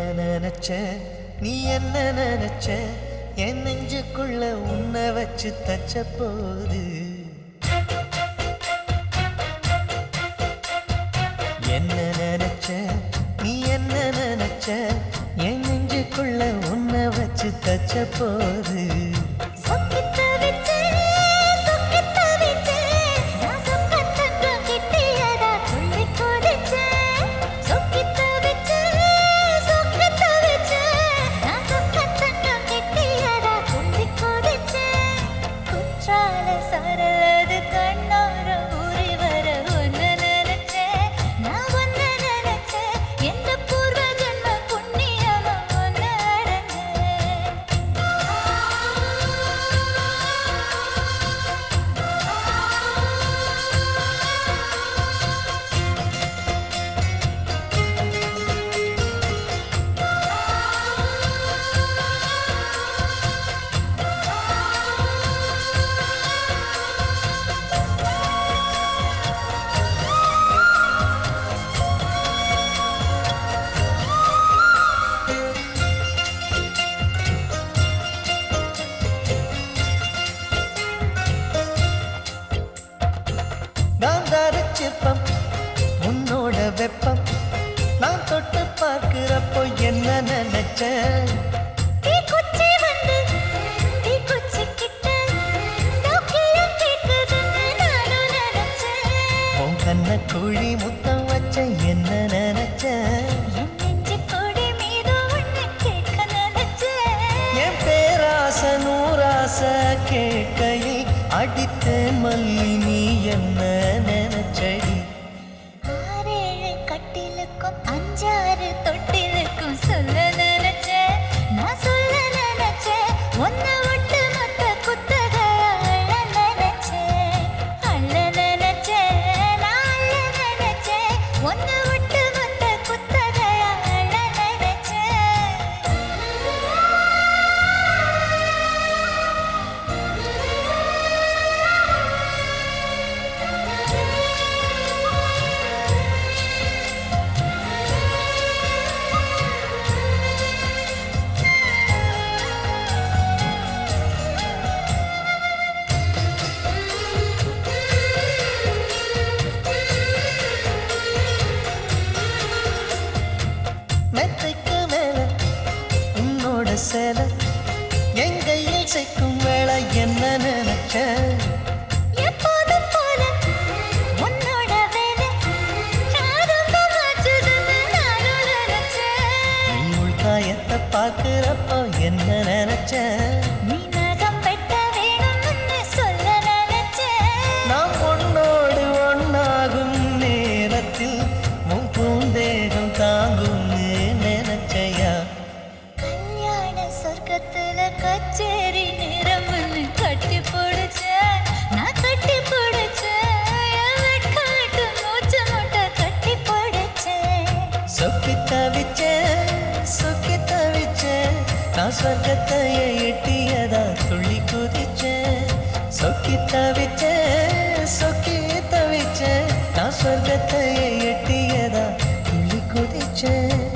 நினைச்ச நீ என்ன நினைச்ச என் நெஞ்சுக்குள்ள உன்னை வச்சு தச்ச போது என்ன நினைச்ச நீ என்ன நினைச்ச என் நெஞ்சுக்குள்ள உன்னை வச்சு தச்ச போது சொக்கித்த விட்டு சொக்கித்த விட்டு நான் சொக்கத்தங்கம் கிட்டியதா துள்ளி குதிச்சேன் சொக்கித்த விட்டு சொக்கித்த விட்டு நான் சொக்கத்தங்கம் கிட்டியதா துள்ளி குதிச்சேன் குற்றால சரது கண்ணோர ஊறி வர ஒன்னு நினைச்சேன் நான் ஒன்னு நினைச்சேன் எந்த பூர்வ ஜன்ம புண்ணியமா ஒன்னு அடைஞ்சேன் நான் தரச்சிப்பம் உன்னோட வெப்பம் நான் தொட்டு பார்க்கிறப்போ என்ன நினைச்சேன் தீக்குச்சி வந்து தீக்குச்சி கிட்ட சௌக்கியம் கேக்குதுன்னு நானும் நினைச்சேன் உன் கண்ண குழி முத்தம் வச்ச என்ன நினைச்சேன் என் நெஞ்சு கொடி மீது ஒண்ணு கேட்க நினைச்சேன் என் பேராச நூராச கேட்கையில் அடித்தேன் மல்லி நீ என்ன நினைச்சடி ஆறேழு கட்டிலுக்கும் அஞ்சாறு தொட்டிலுக்கும் சொல்ல நினைச்சேன் நான் சொல்ல நினைச்சேன் ஒன்ன விட்டு மொத்த குத்தக அள்ள நினைச்சேன் அள்ள நினைச்சேன் நான் அள்ள நினைச்சேன் ஒன்ன விட்டு மொத்த குத்தக அள்ள மெத்தைக்கு மேல உன்னோட சேலை என் கையில் சேர்க்கும் வேலை என்ன நினைச்சேன் எப்போதும் போல உன்னோட வேலை ஆரம்பமாச்சுதுன்னு நானும் நினைச்சேன் நீ உள்காயத்தை பார்க்கிறப்போ என்ன நினைச்சேன் நீ நகம் வெட்ட வேணும்னு சொல்ல நினைச்சேன் நாம் ஒன்னோடு ஒன்னாகும் நேரத்தில் உன் பூந்தேகம் தாங்கும்னு நினைச்சையா கல்யாண சொர்க்கத்துல கச்சேரி நிறம்னு கட்டி பிடிச்சேன் நான் கட்டி பிடிச்சேன் என் வெட்காட்டு மூச்சு முட்டை கட்டி பிடிச்சேன் சொக்கி தவிச்சேன் சொக்கி தவிச்சேன் நான் சொர்க்கத்தையே எட்டியதா துள்ளி குதிச்சேன் சொக்கி தவிச்சேன் சொக்கி தவிச்சேன் நான் சொர்க்கத்தையே எட்டியதா துள்ளி குதிச்சேன்